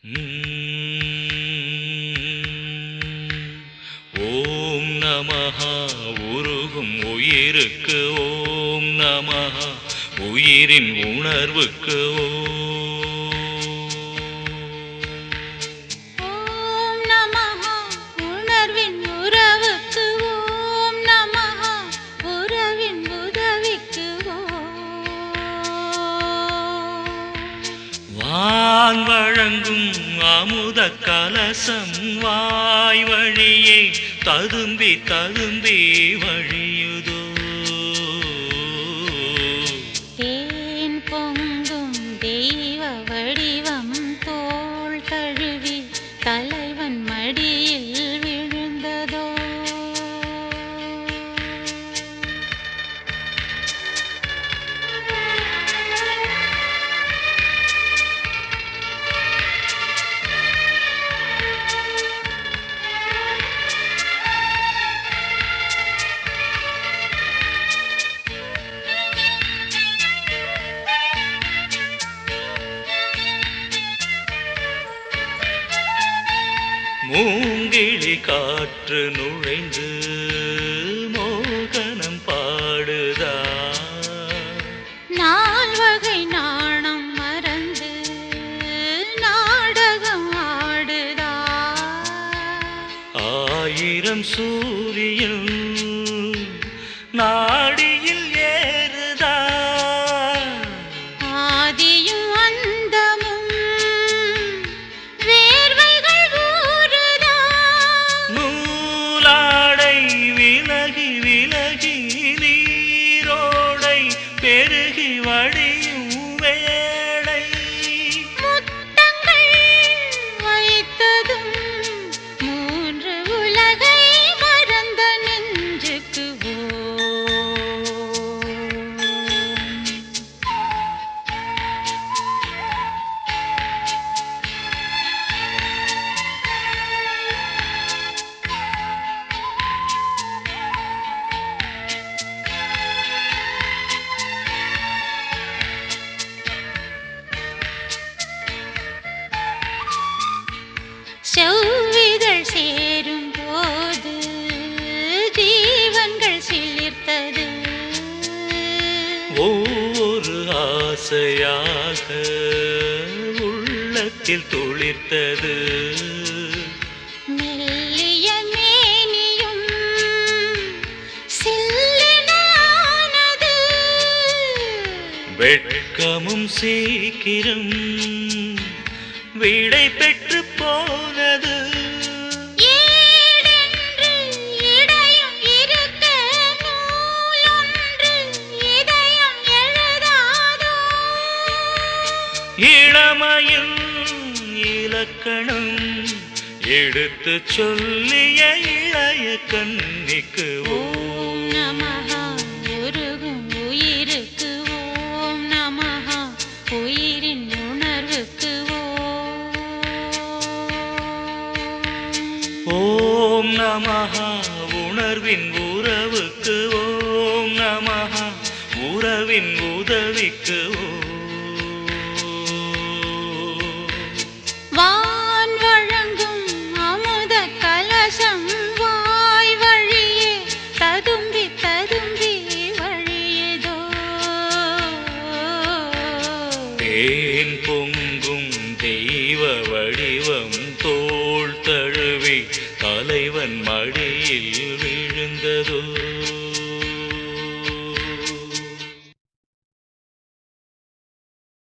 ஓம் நமஹா உருகும் உயிருக்கு ஓம் நமஹா உயிரின் உணர்வுக்கு ஓம் நமஹ உணர்வின் உறவுக்கு ஓம் நமஹ உறவின் உதவிக்கு ஓம் வான் வழங்கும் அமுத கலசம் வாய் வழியே ததும்பி ததும்பி வழியுதோ தேன் பொங்கும் தெய்வ வடிவம் தோள் தழுவி தலைவன் மடியில் விழுந்ததோ மூங்கிழி காற்று நுழைந்து மோகனம் பாடுதா நால்வகை நாணம் மறந்து நாடகம் ஆடுதா ஆயிரம் சூரியன் நாடியில் ஏறுதா ஆதியும் அந்தமும் வேர்வைகள் ஊறுதா நூலாடை விலகி விலகி நீரோடை பெருகி வடியும் வேளை முத்தங்கள் வைத்ததும் மூன்று உலகை மறந்த நெஞ்சுக்கு ஓம் செவ்விதழ் சேரும் போது ஜீவன்கள் சிலிர்த்தது ஒவ்வொரு ஆசையாக உள்ளத்தில் துளிர்த்தது மெல்லிய மேனியும் சில்லினானது வெட்கமும் சீக்கிரம் விடை பெற்று போனது ஏடென்று இடையும் இருக்க நூலொன்று இதயம் எழுதாதோ இளமையின் இலக்கணம் எடுத்து சொல்லிய இளைய கன்னிக்கு ஓம் நமஹ உருகும் உயிருக்கு ஓம் நமஹ உயிரின் உணர்வுக்கு ஓம் ஓம் நமஹா உணர்வின் உறவுக்கு ஓம் நமஹா உறவின் உதவிக்கு ஓம் வான் வழங்கும் அமுத கலசம் வாய் வழியே ததும்பி ததும்பி வழியதோ தேன் பொங்கும் தெய்வ வடிவம் தோள் தழுவி தலைவன் மடியில் விழுந்ததோ